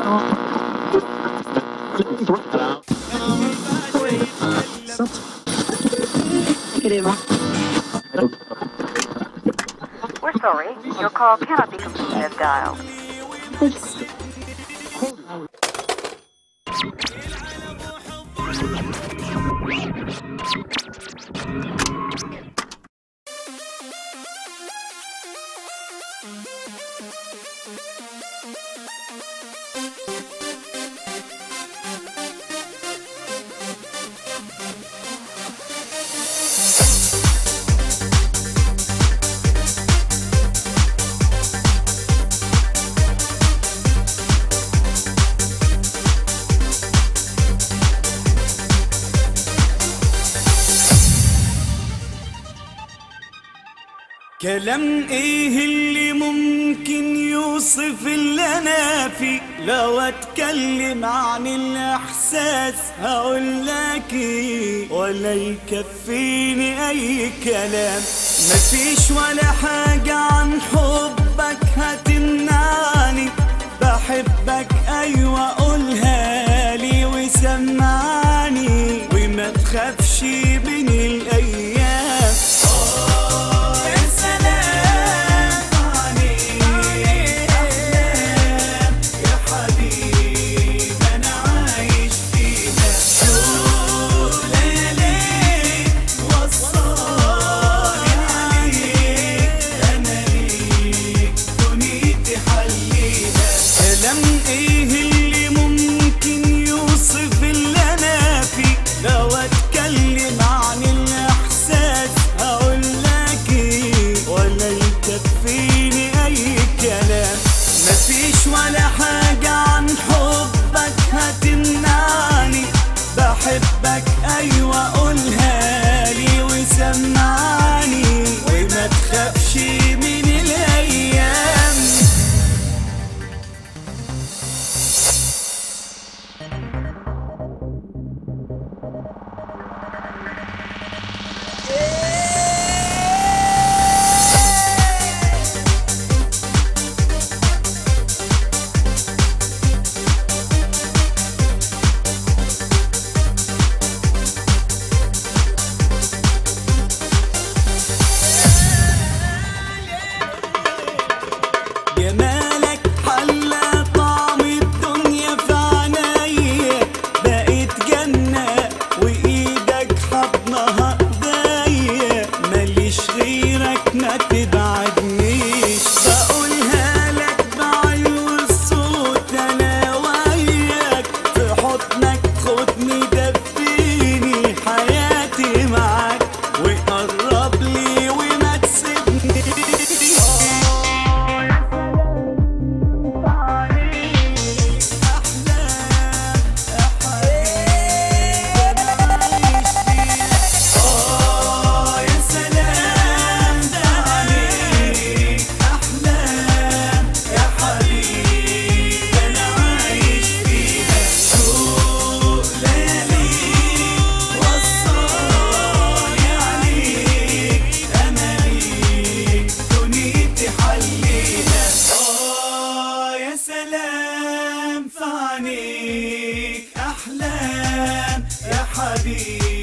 We're sorry. Your call cannot be completed as dialed. كلام ايه اللي ممكن يوصف اللي انا فيه لو اتكلم عن الاحساس هقول لك ايه ولا يكفيني اي كلام مفيش ولا حاجة عن حبك هتمنعني بحبك ايوه قولها لي وسمعني وما تخافش من الايام يا سلام عليك أحلام يا حبيبي أنا عايش فيها شو ليالي وصاني عليك أنا ليك دنيتي حليها كلام إيه اللي ممكن يوصف اللي أنا فيه لو أتكلم عن الإحساس هقول لك إيه ولا يكفيني أي كلام مفيش ولا حاجة عن حبك هتمنعني بحبك أيوة قولها لي وسمعني وما تخافش من الأيام جمالك حلى طعم الدنيا في عينيا بقيت جنة وإيدك حضنها ايديا ماليش غيرك ما تبعدنيش بقولها لك بعيون الصوت أنا وياك في حضنك خدني دفيني حياتي معاك وقرب لي وما تسيبنيش آه يا سلام في عينيك أحلام يا حبيبي